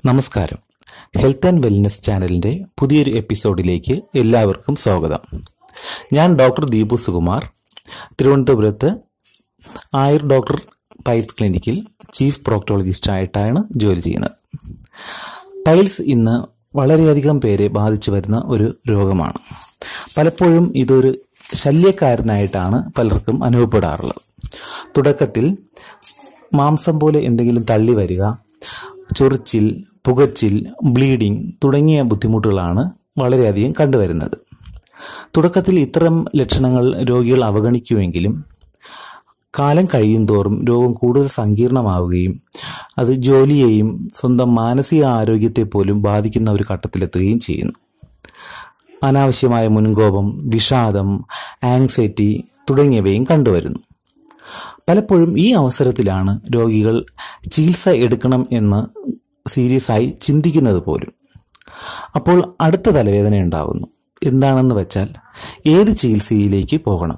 നമസ്കാരം health and wellness ചാനലിൻ്റെ പുതിയൊരു എപ്പിസോഡിലേക്ക് എല്ലാവർക്കും സ്വാഗതം ഞാൻ ഡോക്ടർ ദീപു സുകുമാർ തിരുവനന്തപുരത്ത് ആയുർ ഡോക്ടർ പൈൽസ് ക്ലിനിക്കിൽ ചീഫ് പ്രോക്ടോളജിസ്റ്റ് ആയിട്ടാണ് ജോലി ചെയ്യുന്നത് പൈൽസ് ഇന്ന് വളരെയധികം പേരെ ബാധിച്ചു വരുന്ന ഒരു രോഗമാണ് പലപ്പോഴും ഇതൊരു ശല്യക്കാരനായിട്ടാണ് പലർക്കും അനുഭവപ്പെടാറുള്ളത് തുടക്കത്തിൽ മാംസം പോലെ എന്തെങ്കിലും തള്ളി വരിക ചൊറിച്ചിൽ പുകച്ചിൽ ബ്ലീഡിംഗ് തുടങ്ങിയ ബുദ്ധിമുട്ടുകളാണ് വളരെയധികം കണ്ടുവരുന്നത് തുടക്കത്തിൽ ഇത്തരം ലക്ഷണങ്ങൾ രോഗികൾ അവഗണിക്കുമെങ്കിലും കാലം കഴിയുന്തോറും രോഗം കൂടുതൽ സങ്കീർണമാവുകയും അത് ജോലിയെയും സ്വന്തം മാനസിക ആരോഗ്യത്തെ പോലും ബാധിക്കുന്ന ഒരു ഘട്ടത്തിലെത്തുകയും ചെയ്യുന്നു അനാവശ്യമായ മുൻകോപം വിഷാദം ആങ്സൈറ്റി തുടങ്ങിയവയും കണ്ടുവരുന്നു പലപ്പോഴും ഈ അവസരത്തിലാണ് രോഗികൾ ചികിത്സ എടുക്കണം എന്ന് സീരിയസ് ആയി ചിന്തിക്കുന്നത് പോലും അപ്പോൾ അടുത്ത തലവേദന ഉണ്ടാകുന്നു എന്താണെന്ന് വെച്ചാൽ ഏത് ചികിത്സയിലേക്ക് പോകണം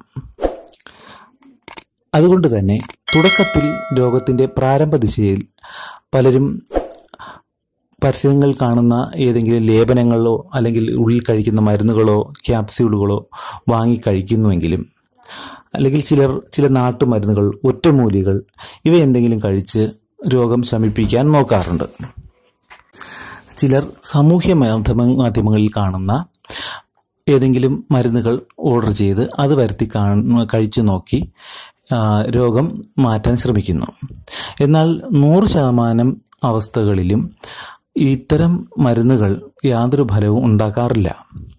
അതുകൊണ്ട് തന്നെ തുടക്കത്തിൽ രോഗത്തിൻ്റെ പ്രാരംഭ ദിശയിൽ പലരും പരസ്യങ്ങൾ കാണുന്ന ഏതെങ്കിലും ലേപനങ്ങളോ അല്ലെങ്കിൽ ഉള്ളിൽ കഴിക്കുന്ന മരുന്നുകളോ ക്യാപ്സ്യൂളുകളോ വാങ്ങി കഴിക്കുന്നുവെങ്കിലും അല്ലെങ്കിൽ ചിലർ ചില നാട്ടുമരുന്നുകൾ ഒറ്റമൂലികൾ ഇവ എന്തെങ്കിലും കഴിച്ച് രോഗം ശമിപ്പിക്കാൻ നോക്കാറുണ്ട് ചിലർ സാമൂഹ്യ മാധ്യമ മാധ്യമങ്ങളിൽ കാണുന്ന ഏതെങ്കിലും മരുന്നുകൾ ഓർഡർ ചെയ്ത് അത് വരുത്തി കാണ കഴിച്ചു നോക്കി ആ, രോഗം മാറ്റാൻ ശ്രമിക്കുന്നു എന്നാൽ നൂറ് ശതമാനം അവസ്ഥകളിലും ഇത്തരം മരുന്നുകൾ യാതൊരു ഫലവും ഉണ്ടാക്കാറില്ല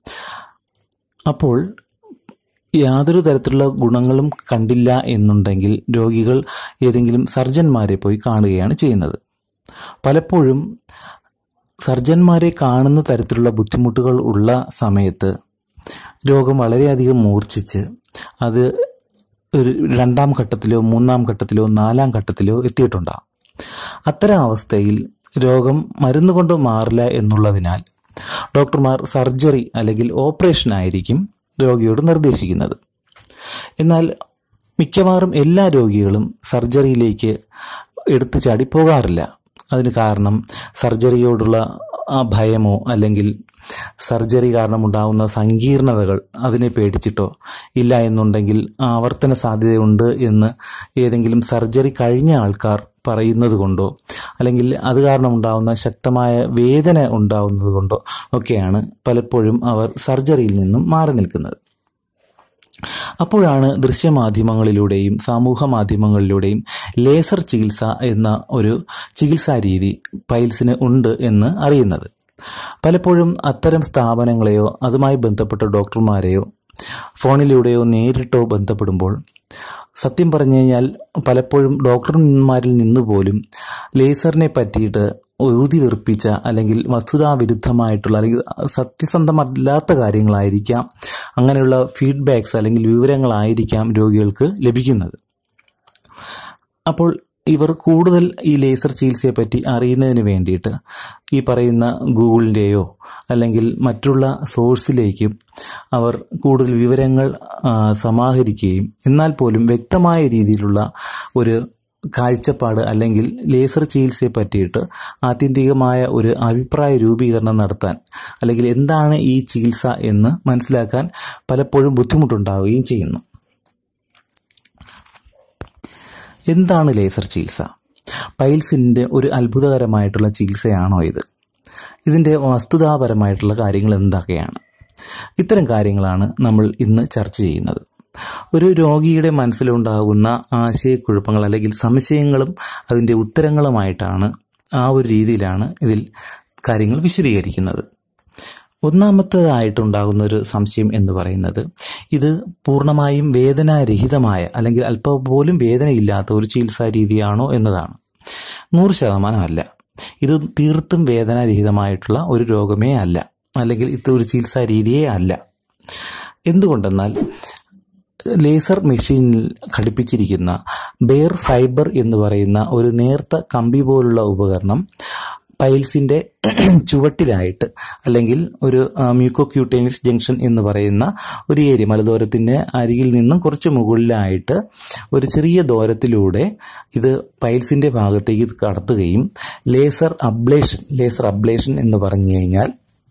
അപ്പോൾ യാതൊരു തരത്തിലുള്ള ഗുണങ്ങളും കണ്ടില്ല എന്നുണ്ടെങ്കിൽ രോഗികൾ ഏതെങ്കിലും സർജന്മാരെ പോയി കാണുകയാണ് ചെയ്യുന്നത് പലപ്പോഴും സർജന്മാരെ കാണുന്ന തരത്തിലുള്ള ബുദ്ധിമുട്ടുകൾ ഉള്ള സമയത്ത് രോഗം വളരെയധികം മൂർച്ഛിച്ച് അത് ഒരു രണ്ടാം ഘട്ടത്തിലോ മൂന്നാം ഘട്ടത്തിലോ നാലാം ഘട്ടത്തിലോ എത്തിയിട്ടുണ്ടാകും അത്തരം അവസ്ഥയിൽ രോഗം മരുന്ന് കൊണ്ട് മാറില്ല എന്നുള്ളതിനാൽ ഡോക്ടർമാർ സർജറി അല്ലെങ്കിൽ ഓപ്പറേഷൻ ആയിരിക്കും രോഗിയോട് നിർദ്ദേശിക്കുന്നത് എന്നാൽ മിക്കവാറും എല്ലാ രോഗികളും സർജറിയിലേക്ക് എടുത്തു ചാടി പോകാറില്ല അതിന് കാരണം സർജറിയോടുള്ള ആ ഭയമോ അല്ലെങ്കിൽ സർജറി കാരണമുണ്ടാകുന്ന സങ്കീർണതകൾ അതിനെ പേടിച്ചിട്ടോ ഇല്ല എന്നുണ്ടെങ്കിൽ ആവർത്തന സാധ്യതയുണ്ട് എന്ന് ഏതെങ്കിലും സർജറി കഴിഞ്ഞ ആൾക്കാർ പറയുന്നത് കൊണ്ടോ അല്ലെങ്കിൽ അത് കാരണം ഉണ്ടാകുന്ന ശക്തമായ വേദന ഉണ്ടാകുന്നത് കൊണ്ടോ ഒക്കെയാണ് പലപ്പോഴും അവർ സർജറിയിൽ നിന്നും മാറി നിൽക്കുന്നത് അപ്പോഴാണ് ദൃശ്യമാധ്യമങ്ങളിലൂടെയും സമൂഹ മാധ്യമങ്ങളിലൂടെയും ലേസർ ചികിത്സ എന്ന ഒരു ചികിത്സാ രീതി പൈൽസിന് ഉണ്ട് എന്ന് അറിയുന്നത് പലപ്പോഴും അത്തരം സ്ഥാപനങ്ങളെയോ അതുമായി ബന്ധപ്പെട്ട ഡോക്ടർമാരെയോ ഫോണിലൂടെയോ നേരിട്ടോ ബന്ധപ്പെടുമ്പോൾ സത്യം പറഞ്ഞു കഴിഞ്ഞാൽ പലപ്പോഴും ഡോക്ടർമാരിൽ നിന്ന് പോലും ലേസറിനെ പറ്റിയിട്ട് ഊതി വെറുപ്പിച്ച അല്ലെങ്കിൽ വസ്തുതാവിരുദ്ധമായിട്ടുള്ള അല്ലെങ്കിൽ സത്യസന്ധമല്ലാത്ത കാര്യങ്ങളായിരിക്കാം അങ്ങനെയുള്ള ഫീഡ്ബാക്സ് അല്ലെങ്കിൽ വിവരങ്ങളായിരിക്കാം രോഗികൾക്ക് ലഭിക്കുന്നത് അപ്പോൾ ഇവർ കൂടുതൽ ഈ ലേസർ ചികിത്സയെ പറ്റി അറിയുന്നതിന് വേണ്ടിയിട്ട് ഈ പറയുന്ന ഗൂഗിളിൻ്റെയോ അല്ലെങ്കിൽ മറ്റുള്ള സോഴ്സിലേക്കും അവർ കൂടുതൽ വിവരങ്ങൾ ആ, സമാഹരിക്കുകയും എന്നാൽ പോലും വ്യക്തമായ രീതിയിലുള്ള ഒരു കാഴ്ചപ്പാട് അല്ലെങ്കിൽ ലേസർ ചികിത്സയെ പറ്റിയിട്ട് ആത്യന്തികമായ ഒരു അഭിപ്രായ രൂപീകരണം നടത്താൻ അല്ലെങ്കിൽ എന്താണ് ഈ ചികിത്സ എന്ന് മനസ്സിലാക്കാൻ പലപ്പോഴും ബുദ്ധിമുട്ടുണ്ടാവുകയും ചെയ്യുന്നു എന്താണ് ലേസർ ചികിത്സ പൈൽസിൻ്റെ ഒരു അത്ഭുതകരമായിട്ടുള്ള ചികിത്സയാണോ ഇത് ഇതിൻ്റെ വസ്തുതാപരമായിട്ടുള്ള കാര്യങ്ങൾ എന്തൊക്കെയാണ് ഇത്തരം കാര്യങ്ങളാണ് നമ്മൾ ഇന്ന് ചർച്ച ചെയ്യുന്നത് ഒരു രോഗിയുടെ മനസ്സിലുണ്ടാകുന്ന ആശയക്കുഴപ്പങ്ങൾ അല്ലെങ്കിൽ സംശയങ്ങളും അതിൻ്റെ ഉത്തരങ്ങളുമായിട്ടാണ് ആ ഒരു രീതിയിലാണ് ഇതിൽ കാര്യങ്ങൾ വിശദീകരിക്കുന്നത് ഒന്നാമത്തേതായിട്ടുണ്ടാകുന്ന ഒരു സംശയം എന്ന് പറയുന്നത് ഇത് പൂർണ്ണമായും വേദനാരഹിതമായ അല്ലെങ്കിൽ അല്പം പോലും വേദനയില്ലാത്ത ഒരു ചികിത്സാ രീതിയാണോ എന്നതാണ് നൂറ് ശതമാനമല്ല ഇത് തീർത്തും വേദനാരഹിതമായിട്ടുള്ള ഒരു രോഗമേ അല്ല അല്ലെങ്കിൽ ഇത് ഒരു ചികിത്സാ രീതിയേ അല്ല എന്തുകൊണ്ടെന്നാൽ ലേസർ മെഷീനിൽ ഘടിപ്പിച്ചിരിക്കുന്ന ബെയർ ഫൈബർ എന്ന് പറയുന്ന ഒരു നേർത്ത കമ്പി പോലുള്ള ഉപകരണം പൈൽസിൻ്റെ ചുവട്ടിലായിട്ട് അല്ലെങ്കിൽ ഒരു മ്യൂക്കോക്യൂട്ടേനിയസ് ജംഗ്ഷൻ എന്ന് പറയുന്ന ഒരു ഏരിയ മലദോരത്തിൻ്റെ അരികിൽ നിന്നും കുറച്ച് മുകളിലായിട്ട് ഒരു ചെറിയ ദൂരത്തിലൂടെ ഇത് പൈൽസിൻ്റെ ഭാഗത്തേക്ക് ഇത് കടത്തുകയും ലേസർ അബ്ലേഷൻ ലേസർ അബ്ലേഷൻ എന്ന് പറഞ്ഞു കഴിഞ്ഞാൽ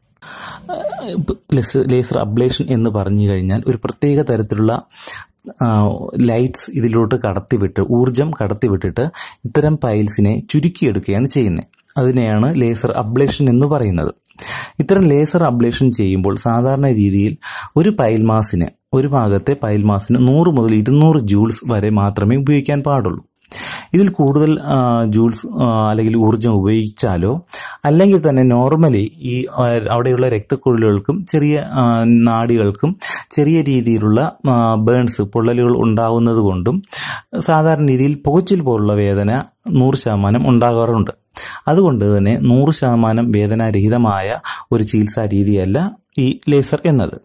ലേസർ അബ്ലേഷൻ എന്ന് പറഞ്ഞു കഴിഞ്ഞാൽ ഒരു പ്രത്യേക തരത്തിലുള്ള ലൈറ്റ്സ് ഇതിലോട്ട് കടത്തിവിട്ട് ഊർജം കടത്തിവിട്ടിട്ട് ഇത്തരം പൈൽസിനെ ചുരുക്കിയെടുക്കുകയാണ് ചെയ്യുന്നത് അതിനെയാണ് ലേസർ അബ്ലേഷൻ എന്ന് പറയുന്നത് ഇത്തരം ലേസർ അബ്ലേഷൻ ചെയ്യുമ്പോൾ സാധാരണ രീതിയിൽ ഒരു പൈൽ മാസിന് ഒരു ഭാഗത്തെ പൈൽ മാസിന് നൂറ് മുതൽ ഇരുന്നൂറ് ജൂൾസ് വരെ മാത്രമേ ഉപയോഗിക്കാൻ പാടുള്ളൂ ഇതിൽ കൂടുതൽ ജൂൾസ് അല്ലെങ്കിൽ ഊർജം ഉപയോഗിച്ചാലോ അല്ലെങ്കിൽ തന്നെ നോർമലി ഈ അവിടെയുള്ള രക്തക്കുഴലുകൾക്കും ചെറിയ നാടികൾക്കും ചെറിയ രീതിയിലുള്ള ബേൺസ് പൊള്ളലുകൾ ഉണ്ടാവുന്നത് കൊണ്ടും സാധാരണ രീതിയിൽ പോച്ചിൽ പോലുള്ള വേദന നൂറ് ശതമാനം ഉണ്ടാകാറുണ്ട് അതുകൊണ്ട് തന്നെ നൂറ് ശതമാനം വേദനാരഹിതമായ ഒരു ചികിത്സാ രീതിയല്ല ഈ ലേസർ എന്നത്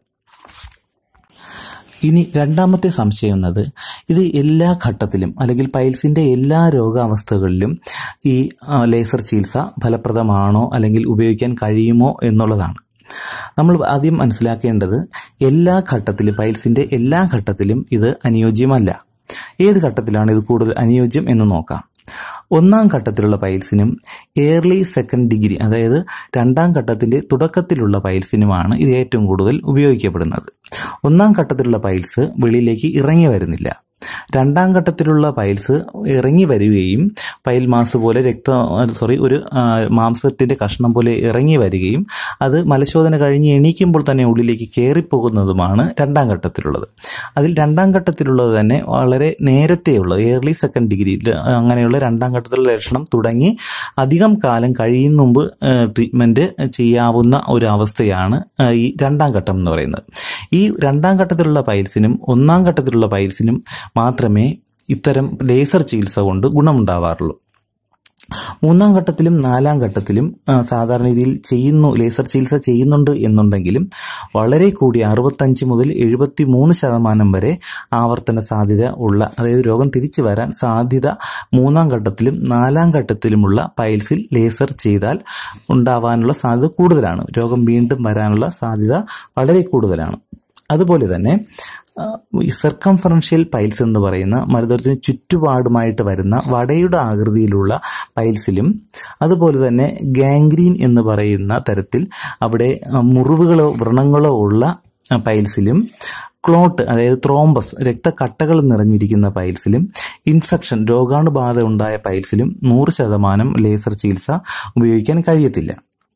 ഇനി രണ്ടാമത്തെ സംശയം എന്നത് ഇത് എല്ലാ ഘട്ടത്തിലും അല്ലെങ്കിൽ പൈൽസിൻ്റെ എല്ലാ രോഗാവസ്ഥകളിലും ഈ ലേസർ ചികിത്സ ഫലപ്രദമാണോ അല്ലെങ്കിൽ ഉപയോഗിക്കാൻ കഴിയുമോ എന്നുള്ളതാണ് നമ്മൾ ആദ്യം മനസ്സിലാക്കേണ്ടത് എല്ലാ ഘട്ടത്തിലും പൈൽസിൻ്റെ എല്ലാ ഘട്ടത്തിലും ഇത് അനുയോജ്യമല്ല ഏത് ഘട്ടത്തിലാണ് ഇത് കൂടുതൽ അനുയോജ്യം എന്ന് നോക്കാം ഒന്നാം ഘട്ടത്തിലുള്ള പൈൽസിനും എയർലി സെക്കൻഡ് ഡിഗ്രി അതായത് രണ്ടാം ഘട്ടത്തിന്റെ തുടക്കത്തിലുള്ള പൈൽസിനുമാണ് ഇത് ഏറ്റവും കൂടുതൽ ഉപയോഗിക്കപ്പെടുന്നത് ഒന്നാം ഘട്ടത്തിലുള്ള പൈൽസ് വെളിയിലേക്ക് ഇറങ്ങി വരുന്നില്ല രണ്ടാം ഘട്ടത്തിലുള്ള പൈൽസ് ഇറങ്ങി വരികയും പൈൽ മാസ് പോലെ രക്ത സോറി ഒരു മാംസത്തിന്റെ കഷ്ണം പോലെ ഇറങ്ങി വരികയും അത് മലശോധന കഴിഞ്ഞ് എണീക്കുമ്പോൾ തന്നെ ഉള്ളിലേക്ക് കയറിപ്പോകുന്നതുമാണ് രണ്ടാം ഘട്ടത്തിലുള്ളത് അതിൽ രണ്ടാം ഘട്ടത്തിലുള്ളത് തന്നെ വളരെ നേരത്തെയുള്ളത് എയർലി സെക്കൻഡ് ഡിഗ്രിയിൽ അങ്ങനെയുള്ള രണ്ടാം ഘട്ടത്തിലുള്ള ലക്ഷണം തുടങ്ങി അധികം കാലം കഴിയും മുമ്പ് ട്രീറ്റ്മെന്റ് ചെയ്യാവുന്ന ഒരു അവസ്ഥയാണ് ഈ രണ്ടാം ഘട്ടം എന്ന് പറയുന്നത് ഈ രണ്ടാം ഘട്ടത്തിലുള്ള പൈൽസിനും ഒന്നാം ഘട്ടത്തിലുള്ള പൈൽസിനും മാത്രമേ ഇത്തരം ലേസർ ചികിത്സ കൊണ്ട് ഗുണമുണ്ടാവാറുള്ളൂ മൂന്നാം ഘട്ടത്തിലും നാലാം ഘട്ടത്തിലും സാധാരണ രീതിയിൽ ചെയ്യുന്നു ലേസർ ചികിത്സ ചെയ്യുന്നുണ്ട് എന്നുണ്ടെങ്കിലും വളരെ കൂടിയ അറുപത്തഞ്ച് മുതൽ എഴുപത്തി മൂന്ന് ശതമാനം വരെ ആവർത്തന സാധ്യത ഉള്ള അതായത് രോഗം തിരിച്ചു വരാൻ സാധ്യത മൂന്നാം ഘട്ടത്തിലും നാലാം ഘട്ടത്തിലുമുള്ള പൈൽസിൽ ലേസർ ചെയ്താൽ ഉണ്ടാവാനുള്ള സാധ്യത കൂടുതലാണ് രോഗം വീണ്ടും വരാനുള്ള സാധ്യത വളരെ കൂടുതലാണ് അതുപോലെ തന്നെ ഈ സർക്കംഫറൻഷ്യൽ പൈൽസ് എന്ന് പറയുന്ന മലദ്വാരത്തിന് ചുറ്റുപാടുമായിട്ട് വരുന്ന വടയുടെ ആകൃതിയിലുള്ള പൈൽസിലും അതുപോലെ തന്നെ ഗാംഗ്രീൻ എന്ന് പറയുന്ന തരത്തിൽ അവിടെ മുറിവുകളോ വ്രണങ്ങളോ ഉള്ള പൈൽസിലും ക്ലോട്ട് അതായത് ത്രോംബസ് രക്തക്കട്ടകൾ നിറഞ്ഞിരിക്കുന്ന പൈൽസിലും ഇൻഫെക്ഷൻ രോഗാണുബാധ ഉണ്ടായ പൈൽസിലും നൂറ് ശതമാനം ലേസർ ചികിത്സ ഉപയോഗിക്കാൻ കഴിയത്തില്ല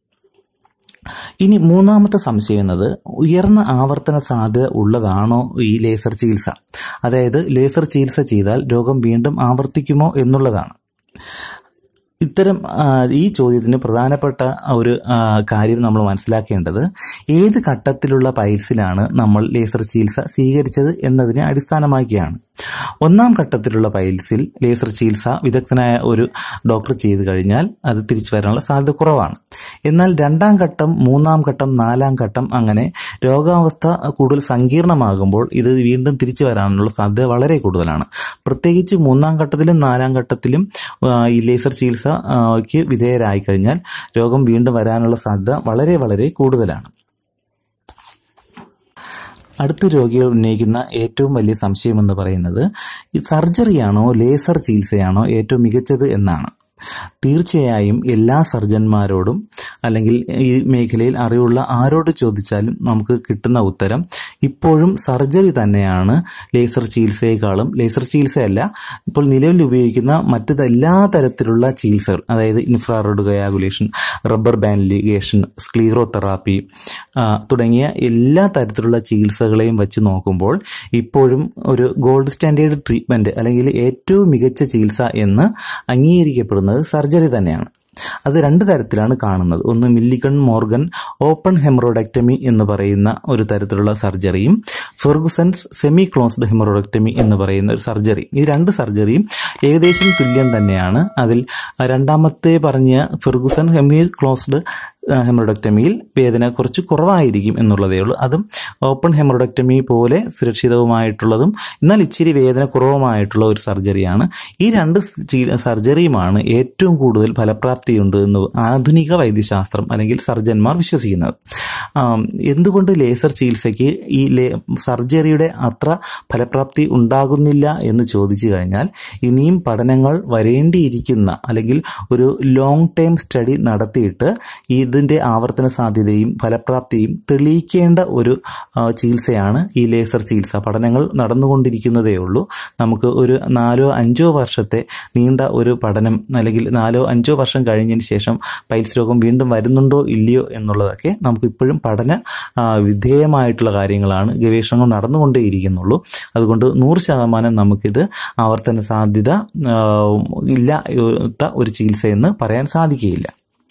ഇനി മൂന്നാമത്തെ സംശയം എന്നത് ഉയർന്ന ആവർത്തന സാധ്യത ഉള്ളതാണോ ഈ ലേസർ ചികിത്സ അതായത് ലേസർ ചികിത്സ ചെയ്താൽ രോഗം വീണ്ടും ആവർത്തിക്കുമോ എന്നുള്ളതാണ് ഇത്തരം ഈ ചോദ്യത്തിന് പ്രധാനപ്പെട്ട ഒരു കാര്യം നമ്മൾ മനസ്സിലാക്കേണ്ടത് ഏത് ഘട്ടത്തിലുള്ള പൈൽസിലാണ് നമ്മൾ ലേസർ ചികിത്സ സ്വീകരിച്ചത് എന്നതിനെ അടിസ്ഥാനമാക്കിയാണ് ഒന്നാം ഘട്ടത്തിലുള്ള പൈൽസിൽ ലേസർ ചികിത്സ വിദഗ്ധനായ ഒരു ഡോക്ടർ ചെയ്തു കഴിഞ്ഞാൽ അത് തിരിച്ചു വരാനുള്ള സാധ്യത കുറവാണ് എന്നാൽ രണ്ടാം ഘട്ടം മൂന്നാം ഘട്ടം നാലാം ഘട്ടം അങ്ങനെ രോഗാവസ്ഥ കൂടുതൽ സങ്കീർണമാകുമ്പോൾ ഇത് വീണ്ടും തിരിച്ചു വരാനുള്ള സാധ്യത വളരെ കൂടുതലാണ് പ്രത്യേകിച്ച് മൂന്നാം ഘട്ടത്തിലും നാലാം ഘട്ടത്തിലും ഈ ലേസർ ചികിത്സയ്ക്ക് വിധേയരായി കഴിഞ്ഞാൽ രോഗം വീണ്ടും വരാനുള്ള സാധ്യത വളരെ വളരെ കൂടുതലാണ് അടുത്ത രോഗികൾ ഉന്നയിക്കുന്ന ഏറ്റവും വലിയ സംശയം എന്ന് പറയുന്നത് ഈ സർജറിയാണോ ലേസർ ചികിത്സയാണോ ഏറ്റവും മികച്ചത് എന്നാണ് തീർച്ചയായും എല്ലാ സർജന്മാരോടും അല്ലെങ്കിൽ ഈ മേഖലയിൽ അറിവുള്ള ആരോട് ചോദിച്ചാലും നമുക്ക് കിട്ടുന്ന ഉത്തരം ഇപ്പോഴും സർജറി തന്നെയാണ് ലേസർ ചികിത്സയെക്കാളും ലേസർ ചികിത്സയല്ല ഇപ്പോൾ നിലവിൽ ഉപയോഗിക്കുന്ന മറ്റു എല്ലാ തരത്തിലുള്ള ചികിത്സകൾ അതായത് infrared coagulation rubber band ligation sclerotherapy തുടങ്ങിയ എല്ലാ തരത്തിലുള്ള ചികിത്സകളെയും വെച്ച് നോക്കുമ്പോൾ ഇപ്പോഴും ഒരു ഗോൾഡ് സ്റ്റാൻഡേർഡ് ട്രീറ്റ്മെന്റ് അല്ലെങ്കിൽ ഏറ്റവും മികച്ച ചികിത്സ എന്ന് അംഗീകരിക്കപ്പെടുന്നത് സർജറി തന്നെയാണ് അത് രണ്ട് തരത്തിലാണ് കാണുന്നത് ഒന്ന് മില്ലിഗൺ മോർഗൻ ഓപ്പൺ ഹെമറോഡക്ടമി എന്ന് പറയുന്ന ഒരു തരത്തിലുള്ള സർജറിയും ഫെർഗുസൺസ് സെമി ക്ലോസ്ഡ് ഹെമറോഡക്ടമി എന്ന് പറയുന്ന ഒരു സർജറി ഈ രണ്ട് സർജറിയും ഏകദേശം തുല്യം തന്നെയാണ് അതിൽ രണ്ടാമത്തെ പറഞ്ഞ ഫെർഗുസൺ സെമി ക്ലോസ്ഡ് ഹെമറോഡക്ടമിയിൽ വേദന കുറച്ച് കുറവായിരിക്കും എന്നുള്ളതേ ഉള്ളൂ അതും ഓപ്പൺ ഹെമറോഡക്ടമി പോലെ സുരക്ഷിതവുമായിട്ടുള്ളതും എന്നാൽ ഇച്ചിരി വേദന കുറവുമായിട്ടുള്ള ഒരു സർജറിയാണ് ഈ രണ്ട് ചീ- സർജറിയുമാണ് ഏറ്റവും കൂടുതൽ ഫലപ്രാപ്തിയുണ്ട് എന്ന് ആധുനിക വൈദ്യശാസ്ത്രം അല്ലെങ്കിൽ സർജന്മാർ വിശ്വസിക്കുന്നത് ആം, എന്തുകൊണ്ട് ലേസർ ചികിത്സയ്ക്ക് ഈ ലേ സർജറിയുടെ അത്ര ഫലപ്രാപ്തി ഉണ്ടാകുന്നില്ല എന്ന് ചോദിച്ചു കഴിഞ്ഞാൽ ഇനിയും പഠനങ്ങൾ വരേണ്ടിയിരിക്കുന്ന അല്ലെങ്കിൽ ഒരു ലോങ് ടൈം സ്റ്റഡി നടത്തിയിട്ട് ഇതിൻ്റെ ആവർത്തന സാധ്യതയും ഫലപ്രാപ്തിയും തെളിയിക്കേണ്ട ഒരു ആ, ചികിത്സയാണ് ഈ ലേസർ ചികിത്സ പഠനങ്ങൾ നടന്നുകൊണ്ടിരിക്കുന്നതേ ഉള്ളൂ നമുക്ക് ഒരു നാലോ അഞ്ചോ വർഷത്തെ നീണ്ട ഒരു പഠനം അല്ലെങ്കിൽ നാലോ അഞ്ചോ വർഷം കഴിഞ്ഞതിന് ശേഷം പൈൽസ് രോഗം വീണ്ടും വരുന്നുണ്ടോ ഇല്ലയോ എന്നുള്ളതൊക്കെ നമുക്ക് ഇപ്പോഴും പഠന ആ, വിധേയമായിട്ടുള്ള കാര്യങ്ങളാണ് ഗവേഷണങ്ങൾ നടന്നുകൊണ്ടേയിരിക്കുന്നുള്ളൂ അതുകൊണ്ട് നൂറ് ശതമാനം നമുക്കിത് ആവർത്തന സാധ്യത ആ, ഇല്ലാത്ത ഒരു ചികിത്സയെന്ന് പറയാൻ സാധിക്കുകയില്ല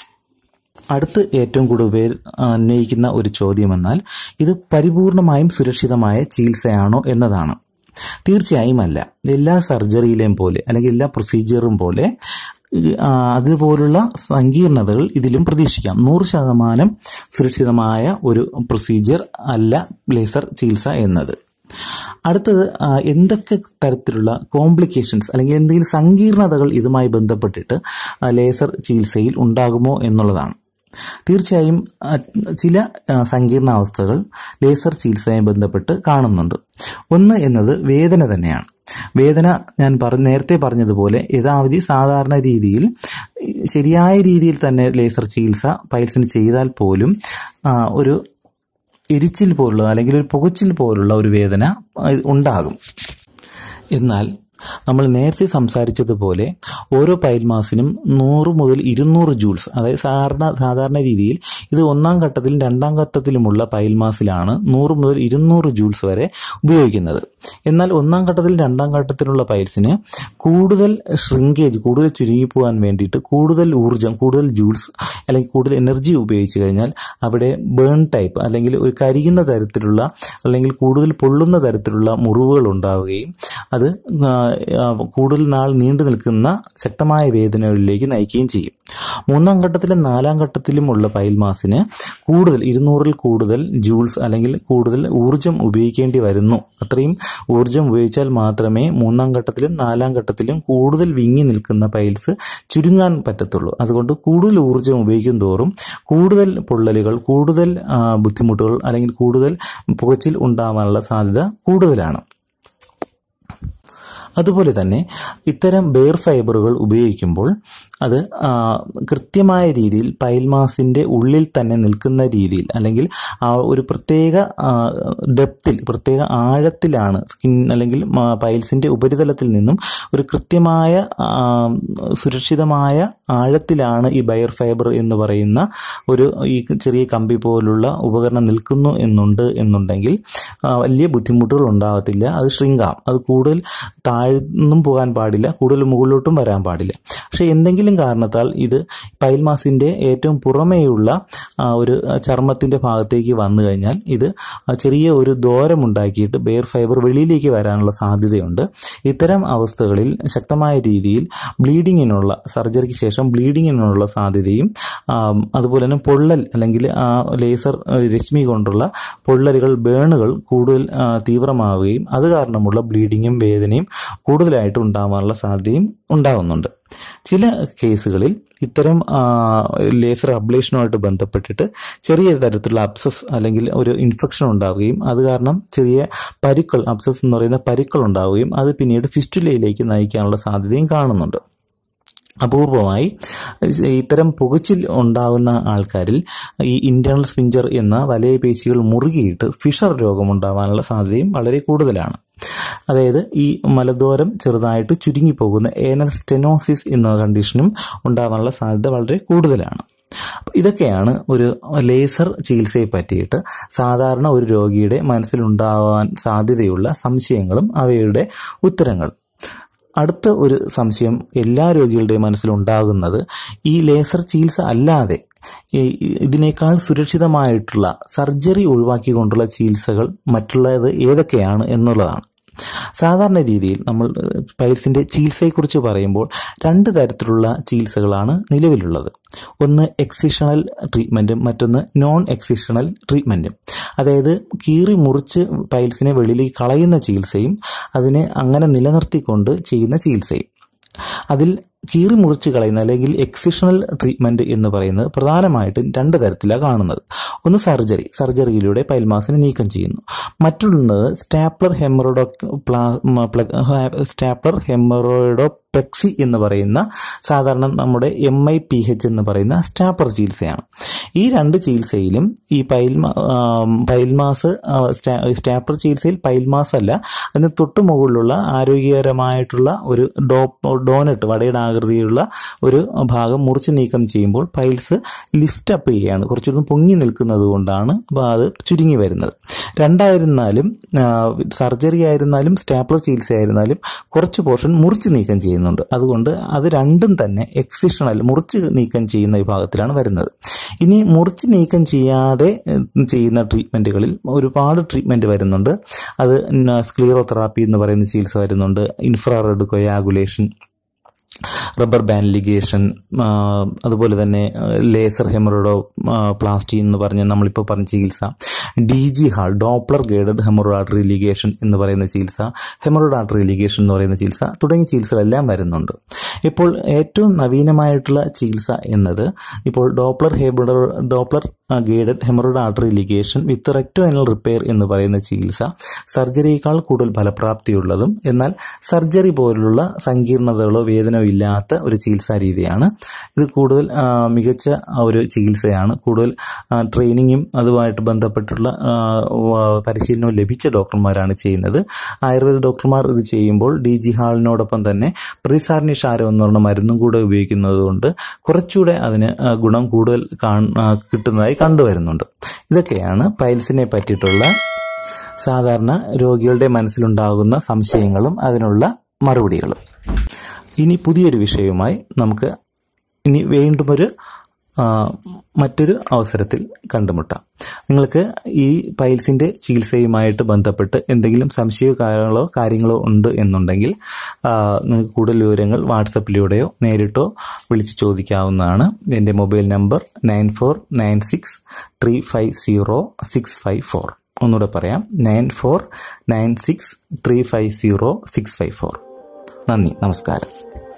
അടുത്ത് ഏറ്റവും കൂടുതൽ പേർ ഉന്നയിക്കുന്ന ഒരു ചോദ്യം എന്നാൽ ഇത് പരിപൂർണമായും സുരക്ഷിതമായ ചികിത്സയാണോ എന്നതാണ് തീർച്ചയായും അല്ല എല്ലാ സർജറിയിലെയും പോലെ അല്ലെങ്കിൽ എല്ലാ പ്രൊസീജിയറും പോലെ ആ, അതുപോലുള്ള സങ്കീർണതകൾ ഇതിലും പ്രതീക്ഷിക്കാം നൂറ് ശതമാനം സുരക്ഷിതമായ ഒരു പ്രൊസീജിയർ അല്ല ലേസർ ചികിത്സ എന്നത് അടുത്തത് ആ, എന്തൊക്കെ തരത്തിലുള്ള കോംപ്ലിക്കേഷൻസ് അല്ലെങ്കിൽ എന്തെങ്കിലും സങ്കീർണതകൾ ഇതുമായി ബന്ധപ്പെട്ടിട്ട് ആ, ലേസർ ചികിത്സയിൽ ഉണ്ടാകുമോ എന്നുള്ളതാണ് തീർച്ചയായും ആ, ചില ആ, സങ്കീർണാവസ്ഥകൾ ലേസർ ചികിത്സയുമായി ബന്ധപ്പെട്ട് കാണുന്നുണ്ട് ഒന്ന് എന്നത് വേദന തന്നെയാണ് വേദന ഞാൻ പറ നേരത്തെ പറഞ്ഞതുപോലെ യഥാവധി സാധാരണ രീതിയിൽ ശരിയായ രീതിയിൽ തന്നെ ലേസർ ചികിത്സ പൈൽസിന് ചെയ്താൽ പോലും ആ, ഒരു എരിച്ചിൽ പോലുള്ള അല്ലെങ്കിൽ ഒരു പുകച്ചിൽ പോലുള്ള ഒരു വേദന ആ, ഉണ്ടാകും എന്നാൽ നമ്മൾ നേരത്തെ സംസാരിച്ചതുപോലെ ഓരോ പൈൽ മാസിനും നൂറ് മുതൽ ഇരുന്നൂറ് ജൂൾസ് അതായത് സാധാരണ സാധാരണ രീതിയിൽ ഇത് ഒന്നാം ഘട്ടത്തിലും രണ്ടാം ഘട്ടത്തിലുമുള്ള പൈൽ മാസിലാണ് നൂറ് മുതൽ ഇരുന്നൂറ് ജൂൾസ് വരെ ഉപയോഗിക്കുന്നത് എന്നാൽ ഒന്നാം ഘട്ടത്തിൽ രണ്ടാം ഘട്ടത്തിലുള്ള പൈൽസിന് കൂടുതൽ ഷ്രിങ്കേജ് കൂടുതൽ ചുരുങ്ങിപ്പോകാൻ വേണ്ടിയിട്ട് കൂടുതൽ ഊർജം കൂടുതൽ ജൂൾസ് അല്ലെങ്കിൽ കൂടുതൽ എനർജി ഉപയോഗിച്ച് കഴിഞ്ഞാൽ അവിടെ ബേൺ ടൈപ്പ് അല്ലെങ്കിൽ ഒരു കരിയുന്ന തരത്തിലുള്ള അല്ലെങ്കിൽ കൂടുതൽ പൊള്ളുന്ന തരത്തിലുള്ള മുറിവുകൾ ഉണ്ടാവുകയും അത് ആ, ആ, കൂടുതൽ നാൾ നീണ്ടു നിൽക്കുന്ന ശക്തമായ വേദനകളിലേക്ക് നയിക്കുകയും ചെയ്യും മൂന്നാം ഘട്ടത്തിലും നാലാം ഘട്ടത്തിലും ഉള്ള പൈൽ മാസിന് കൂടുതൽ ഇരുന്നൂറിൽ കൂടുതൽ ജൂൾസ് അല്ലെങ്കിൽ കൂടുതൽ ഊർജം ഉപയോഗിക്കേണ്ടി വരുന്നു അത്രയും ഊർജം ഉപയോഗിച്ചാൽ മാത്രമേ മൂന്നാം ഘട്ടത്തിലും നാലാം ഘട്ടത്തിലും കൂടുതൽ വിങ്ങി നിൽക്കുന്ന പൈൽസ് ചുരുങ്ങാൻ പറ്റത്തുള്ളൂ അതുകൊണ്ട് കൂടുതൽ ഊർജം ഉപയോഗിക്കും തോറും കൂടുതൽ പൊള്ളലുകൾ കൂടുതൽ ആ, ബുദ്ധിമുട്ടുകൾ അല്ലെങ്കിൽ കൂടുതൽ പുകച്ചിൽ ഉണ്ടാവാനുള്ള സാധ്യത കൂടുതലാണ് അതുപോലെ തന്നെ ഇത്തരം ബെയർ ഫൈബറുകൾ ഉപയോഗിക്കുമ്പോൾ അത് ആ, കൃത്യമായ രീതിയിൽ പൈൽമാസിൻ്റെ ഉള്ളിൽ തന്നെ നിൽക്കുന്ന രീതിയിൽ അല്ലെങ്കിൽ ആ ഒരു പ്രത്യേക ഡെപ്തിൽ പ്രത്യേക ആഴത്തിലാണ് സ്കിൻ അല്ലെങ്കിൽ മ- പൈൽസിൻ്റെ ഉപരിതലത്തിൽ നിന്നും ഒരു കൃത്യമായ ആ, സുരക്ഷിതമായ ആഴത്തിലാണ് ഈ ബയർ ഫൈബർ എന്ന് പറയുന്ന ഒരു ഈ ചെറിയ കമ്പി പോലുള്ള ഉപകരണം നിൽക്കുന്നു എന്നുണ്ട് എന്നുണ്ടെങ്കിൽ ആ, വലിയ ബുദ്ധിമുട്ടുകൾ ഉണ്ടാകത്തില്ല അത് shrinkaം അത് കൂടുതൽ താഴ്ന്നും പോകാൻ പാടില്ല കൂടുതൽ മുകളിലോട്ടും വരാൻ പാടില്ല പക്ഷേ എന്തെങ്കിലും കാരണത്താൽ ഇത് പൈൽമാസിൻ്റെ ഏറ്റവും പുറമേയുള്ള ആ, ഒരു ചർമ്മത്തിൻ്റെ ഭാഗത്തേക്ക് വന്നു കഴിഞ്ഞാൽ ഇത് ആ ചെറിയ ഒരു ദ്വാരമുണ്ടാക്കിയിട്ട് ബെയർ ഫൈബർ വെളിയിലേക്ക് വരാനുള്ള സാധ്യതയുണ്ട് ഇത്തരം അവസ്ഥകളിൽ ശക്തമായ രീതിയിൽ ബ്ലീഡിങ്ങിനുള്ള സർജറിക്ക് ശേഷം ബ്ലീഡിങ്ങിനുള്ള സാധ്യതയും ആ, അതുപോലെ തന്നെ പൊള്ളൽ അല്ലെങ്കിൽ ആ ലേസർ ആ, രശ്മി കൊണ്ടുള്ള പൊള്ളലുകൾ ബേണുകൾ കൂടുതൽ ആ, തീവ്രമാവുകയും അത് കാരണമുള്ള ബ്ലീഡിങ്ങും വേദനയും കൂടുതലായിട്ട് ഉണ്ടാവാനുള്ള സാധ്യതയും ഉണ്ടാകുന്നുണ്ട് ചില കേസുകളിൽ ഇത്തരം ആ, ലേസർ അബ്ലേഷനുമായിട്ട് ബന്ധപ്പെട്ടിട്ട് ചെറിയ തരത്തിലുള്ള അബ്സസ് അല്ലെങ്കിൽ ഒരു ഇൻഫെക്ഷൻ ഉണ്ടാവുകയും അത് കാരണം ചെറിയ പരുക്കൾ അബ്സസ് എന്ന് പറയുന്ന പരുക്കൾ ഉണ്ടാവുകയും അത് പിന്നീട് ഫിസ്റ്റുലയിലേക്ക് നയിക്കാനുള്ള സാധ്യതയും കാണുന്നുണ്ട് അപൂർവമായി ഇത്തരം പുകച്ചിൽ ഉണ്ടാകുന്ന ആൾക്കാരിൽ ഈ ഇന്റേണൽ സ്പിഞ്ചർ എന്ന വലയപേശികൾ മുറുകിയിട്ട് ഫിഷർ രോഗമുണ്ടാവാനുള്ള സാധ്യതയും വളരെ കൂടുതലാണ് അതായത് ഈ മലദ്വാരം ചെറുതായിട്ട് ചുരുങ്ങിപ്പോകുന്ന ഏനൽ സ്റ്റെനോസിസ് എന്ന കണ്ടീഷനും ഉണ്ടാവാനുള്ള സാധ്യത വളരെ കൂടുതലാണ് അപ്പൊ ഇതൊക്കെയാണ് ഒരു ലേസർ ചികിത്സയെ പറ്റിയിട്ട് സാധാരണ ഒരു രോഗിയുടെ മനസ്സിലുണ്ടാവാൻ സാധ്യതയുള്ള സംശയങ്ങളും അവയുടെ ഉത്തരങ്ങളും അടുത്ത ഒരു സംശയം എല്ലാ രോഗികളുടെയും മനസ്സിലുണ്ടാകുന്നത് ഈ ലേസർ ചികിത്സ അല്ലാതെ ഈ ഇതിനേക്കാൾ സുരക്ഷിതമായിട്ടുള്ള സർജറി ഒഴിവാക്കിക്കൊണ്ടുള്ള ചികിത്സകൾ മറ്റുള്ളത് ഏതൊക്കെയാണ് എന്നുള്ളതാണ് സാധാരണ രീതിയിൽ നമ്മൾ പൈൽസിൻ്റെ ചികിത്സയെക്കുറിച്ച് പറയുമ്പോൾ രണ്ട് തരത്തിലുള്ള ചികിത്സകളാണ് നിലവിലുള്ളത് ഒന്ന് എക്സിഷണൽ ട്രീറ്റ്മെൻറ്റും മറ്റൊന്ന് നോൺ എക്സിഷണൽ ട്രീറ്റ്മെൻറ്റും അതായത് കീറി മുറിച്ച് പൈൽസിനെ വെളിയിലേക്ക് കളയുന്ന ചികിത്സയും അതിനെ അങ്ങനെ നിലനിർത്തിക്കൊണ്ട് ചെയ്യുന്ന ചികിത്സയും അതിൽ കീറി മുറിച്ച് കളയുന്ന അല്ലെങ്കിൽ എക്സിഷണൽ ട്രീറ്റ്മെൻറ്റ് എന്ന് പറയുന്നത് പ്രധാനമായിട്ടും രണ്ട് തരത്തിലാണ് കാണുന്നത് ഒന്ന് സർജറി സർജറിയിലൂടെ പൈൽമാസിനെ നീക്കം ചെയ്യുന്നു മറ്റൊന്നത് സ്റ്റാപ്ലർ ഹെമറോഡോ സ്റ്റാപ്ലർ ഹെമറോയിഡോ പ്ലെക്സി എന്ന് പറയുന്ന സാധാരണ നമ്മുടെ എം ഐ പി എച്ച് എന്ന് പറയുന്ന സ്റ്റാപ്ലർ ചികിത്സയാണ് ഈ രണ്ട് ചികിത്സയിലും ഈ പൈൽമാ പൈൽമാസ് സ്റ്റാപ്ലർ ചികിത്സയിൽ പൈൽമാസ് അല്ല അതിന് തൊട്ടു മുകളിലുള്ള ആരോഗ്യകരമായിട്ടുള്ള ഒരു ഡോ ഡോനറ്റ് വടയുടെ ആകൃതിയിലുള്ള ഒരു ഭാഗം മുറിച്ച് നീക്കം ചെയ്യുമ്പോൾ പൈൽസ് ലിഫ്റ്റ് അപ്പ് ചെയ്യുകയാണ് കുറച്ചുകൂടി പൊങ്ങി നിൽക്കുന്നത് കൊണ്ടാണ് അത് ചുരുങ്ങി വരുന്നത് രണ്ടായിരുന്നാലും സർജറി ആയിരുന്നാലും സ്റ്റാപ്ലർ ചികിത്സ ആയിരുന്നാലും കുറച്ച് പോർഷൻ മുറിച്ച് നീക്കം ചെയ്യുന്നുണ്ട് അതുകൊണ്ട് അത് രണ്ടും തന്നെ എക്സിഷണൽ മുറിച്ച് നീക്കം ചെയ്യുന്ന വിഭാഗത്തിലാണ് വരുന്നത് ഇനി മുറിച്ച് നീക്കം ചെയ്യാതെ ചെയ്യുന്ന ട്രീറ്റ്മെൻറ്റുകളിൽ ഒരുപാട് ട്രീറ്റ്മെൻറ്റ് വരുന്നുണ്ട് അത് സ്ക്ലീറോതെറാപ്പി എന്ന് പറയുന്ന ചികിത്സ വരുന്നുണ്ട് infrared coagulation rubber band ligation അതുപോലെ തന്നെ ലേസർ ഹെമറോഡോ പ്ലാസ്റ്റി എന്ന് പറഞ്ഞ നമ്മളിപ്പോൾ പറഞ്ഞ ചികിത്സ D G HAL Doppler guided haemorrhoid artery ligation എന്ന് പറയുന്ന ചികിത്സ ഹെമറോഡ് ആർട്ടറി ലിഗേഷൻ എന്ന് പറയുന്ന ചികിത്സ തുടങ്ങിയ ചികിത്സകളെല്ലാം വരുന്നുണ്ട് ഇപ്പോൾ ഏറ്റവും നവീനമായിട്ടുള്ള ചികിത്സ എന്നത് ഇപ്പോൾ Doppler haemorrho Doppler guided haemorrhoid artery ligation with recto anal repair എന്ന് പറയുന്ന ചികിത്സ സർജറിയേക്കാൾ കൂടുതൽ ഫലപ്രാപ്തിയുള്ളതും എന്നാൽ സർജറി പോലുള്ള സങ്കീർണതകളോ വേദനയോ ഇല്ലാത്ത ഒരു ചികിത്സാ രീതിയാണ് ഇത് കൂടുതൽ മികച്ച ഒരു ചികിത്സയാണ് കൂടുതൽ ട്രെയിനിങ്ങും അതുമായിട്ട് ബന്ധപ്പെട്ടുള്ള പരിശീലനവും ലഭിച്ച ഡോക്ടർമാരാണ് ചെയ്യുന്നത് ആയുർവേദ ഡോക്ടർമാർ ഇത് ചെയ്യുമ്പോൾ ഡി ജി ഹാളിനോടൊപ്പം തന്നെ പ്രിസാർനി ഷാരോ എന്ന് പറഞ്ഞ മരുന്നും കൂടെ ഉപയോഗിക്കുന്നത് കൊണ്ട് കുറച്ചുകൂടെ അതിന് ഗുണം കൂടുതൽ കിട്ടുന്നതായി കണ്ടുവരുന്നുണ്ട് ഇതൊക്കെയാണ് പൈൽസിനെ പറ്റിയിട്ടുള്ള സാധാരണ രോഗികളുടെ മനസ്സിലുണ്ടാകുന്ന സംശയങ്ങളും അതിനുള്ള മറുപടികളും ഇനി പുതിയൊരു വിഷയവുമായി നമുക്ക് ഇനി വീണ്ടും ഒരു മറ്റൊരു അവസരത്തിൽ കണ്ടുമുട്ടാം നിങ്ങൾക്ക് ഈ പൈൽസിൻ്റെ ചികിത്സയുമായിട്ട് ബന്ധപ്പെട്ട് എന്തെങ്കിലും സംശയങ്ങളോ കാര്യങ്ങളോ ഉണ്ട് എന്നുണ്ടെങ്കിൽ നിങ്ങൾക്ക് കൂടുതൽ വിവരങ്ങൾ വാട്സപ്പിലൂടെയോ നേരിട്ടോ വിളിച്ച് ചോദിക്കാവുന്നതാണ് എൻ്റെ mobile number nine four nine six three five zero six five four ഒന്നുകൂടെ പറയാം nine four nine six three five zero six five four നന്ദി നമസ്കാരം